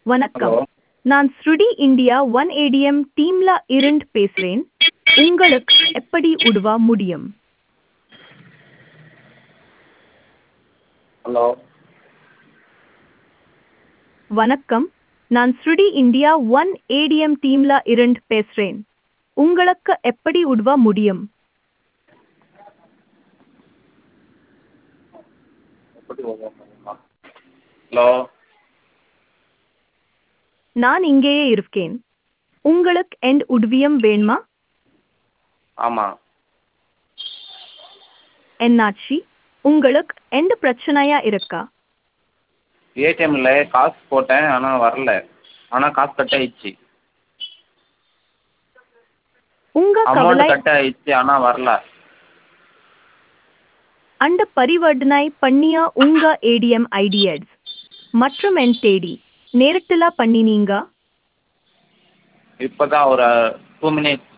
வணக்கம் ஹலோ நான் ஸ்ருடி இந்தியா ஒன் ஏடிஎம் டீம்ல இருந்து பேசுறேன் உங்களுக்கு எப்படி உதவ முடியும் ஹலோ வணக்கம் நான் ஸ்ருடி இந்தியா ஒன் ஏடிஎம் டீம்ல இருந்து பேசுறேன் உங்களுக்கு எப்படி உதவ முடியும் ஹலோ நான் இங்கேயே இருக்கேன் உங்களுக்கு எந்த உதவியும் வேணுமா ஆமாம் என்னாச்சி உங்களுக்கு எந்த பிரச்சனையா இருக்கா ஏடிஎம்மில் காசு போட்டேன் ஆனால் வரல ஆனால் காசு கட் ஆயிடுச்சு உங்க அமௌண்ட் கவலை கட் ஆயிடுச்சு ஆனால் வரல அந்த பரிவர்த்தனை பண்ணிய உங்க ஏடிஎம் ஐடியட்ஸ் மற்றும் என் தேடி நேரத்துல பண்ணினீங்க இப்போ தான் ஒரு டூ மினிட்ஸ்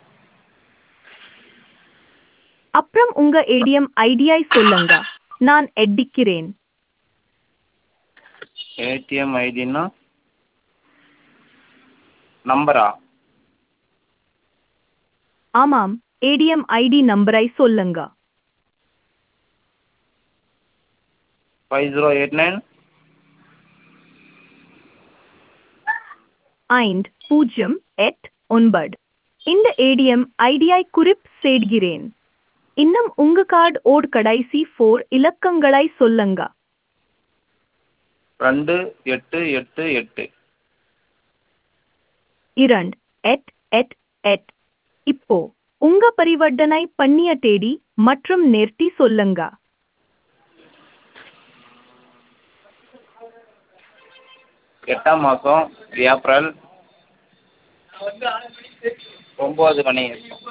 அப்புறம் உங்க ஏடிஎம் ஐடியை சொல்லுங்க நான் எட்டிக்கிறேன் ஏடிஎம் ஐடின்னா நம்பரா ஆமாம் ஏடிஎம் ஐடி நம்பரை சொல்லுங்க ஃபைவ் ஜீரோ எயிட் நைன் ஐந்து பூஜ்ஜியம் எட் ஒன்பது இந்த ஏடிஎம் ஐடியை குறிப் செய்கிறேன் இன்னும் உங்க கார்டு ஓட் கடைசி ஃபோர் இலக்கங்களை சொல்லுங்க ரெண்டு எட்டு எட்டு எட்டு இரண்டு எட் எட் எட் இப்போ உங்க பரிவர்த்தனை பண்ணிய தேதி மற்றும் நேர்த்தி சொல்லுங்க எட்டாம் மாதம் ஏப்ரல் ஒம்பது மணி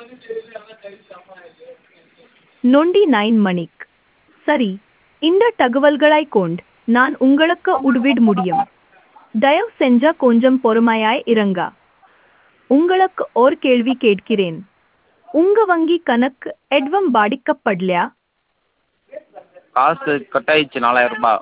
நொண்டி நைன் மணிக் சரி இந்த தகவல்களை கொண்டு நான் உங்களுக்கு உதவிட முடியும் தயவு செஞ்ச கொஞ்சம் பொறுமையாய் இருங்க உங்களுக்கு ஒரு கேள்வி கேட்கிறேன் உங்க வங்கி கணக்கு எட்வம் பாதிக்கப்படலையா காசு கட் ஆயிடுச்சு நாலாயிரம் ரூபாய்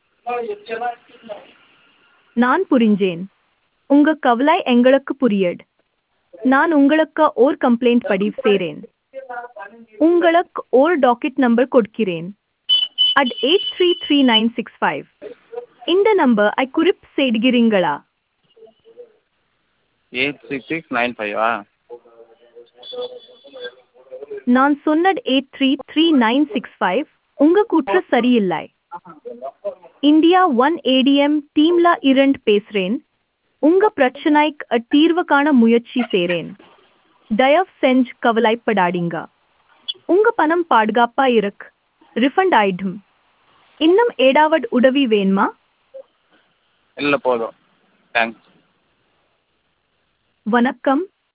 நான் புரிஞ்சேன் உங்க கவலை எங்களுக்கு புரியட் நான் உங்களுக்கு ஓர் கம்ப்ளைண்ட் பதிவு செய்றேன் உங்களுக்கு ஓர் டாக்கெட் நம்பர் கொடுக்கிறேன் at eight three three nine six five இந்த நம்பர் ஐ குறிப் செய்கிறீங்களா எயிட் சிக்ஸ் சிக்ஸ் நைன் ஃபைவா நான் சொன்னது eight three three nine six five உங்க கூற்று சரியில்லை இந்தியா ஒன் ஏடிஎம் டீம்ல இருந்து பேசுறேன் உங்க பிரச்சனைக்கு தீர்வு காண முயற்சி செய்றேன் தயவு செஞ்சு கவலைப்படாதீங்க உங்க பணம் பாதுகாப்பா இருக்கு ரிஃபண்ட் ஆயிடும் இன்னும் ஏதாவது உதவி வேணுமா இல்லை போதும் தேங்க்ஸ் வணக்கம்